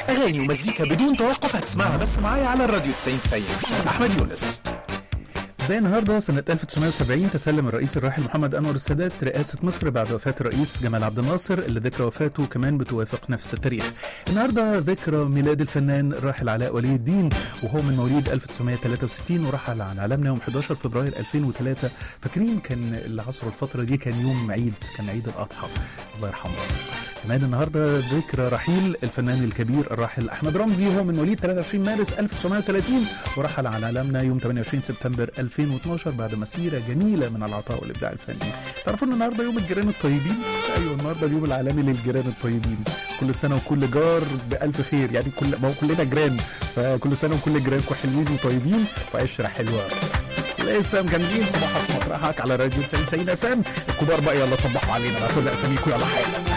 اغاني ومزيكا بدون توقف هتسمعها بس معايا على الراديو 90 90 احمد يونس زي النهارده سنة 1970 تسلم الرئيس الراحل محمد أنور السادات رئاسة مصر بعد وفاة الرئيس جمال عبد الناصر اللي ذكرى وفاته كمان بتوافق نفس التاريخ. النهارده ذكرى ميلاد الفنان الراحل علاء ولي الدين وهو من مواليد 1963 ورحل عن عالمنا يوم 11 فبراير 2003 فاكرين كان اللي عصروا الفترة دي كان يوم عيد كان عيد الأضحى الله يرحمه. كمان النهارده ذكرى رحيل الفنان الكبير الراحل احمد رمزي هو من مواليد 23 مارس 1930 ورحل عن عالمنا يوم 28 سبتمبر 2012 بعد مسيره جميله من العطاء والابداع الفني. تعرفوا ان النهارده يوم الجيران الطيبين؟ ايوه النهارده اليوم العالمي للجيران الطيبين. كل سنه وكل جار بالف خير يعني كل ما هو كلنا جيران فكل سنه وكل جيرانكم حلوين وطيبين وعشره حلوه. لسه مجنبين صباحك مطرحك على راديو 90 90 اف ام الكبار بقى يلا صبحوا علينا بقى كل اساميكم يلا حالا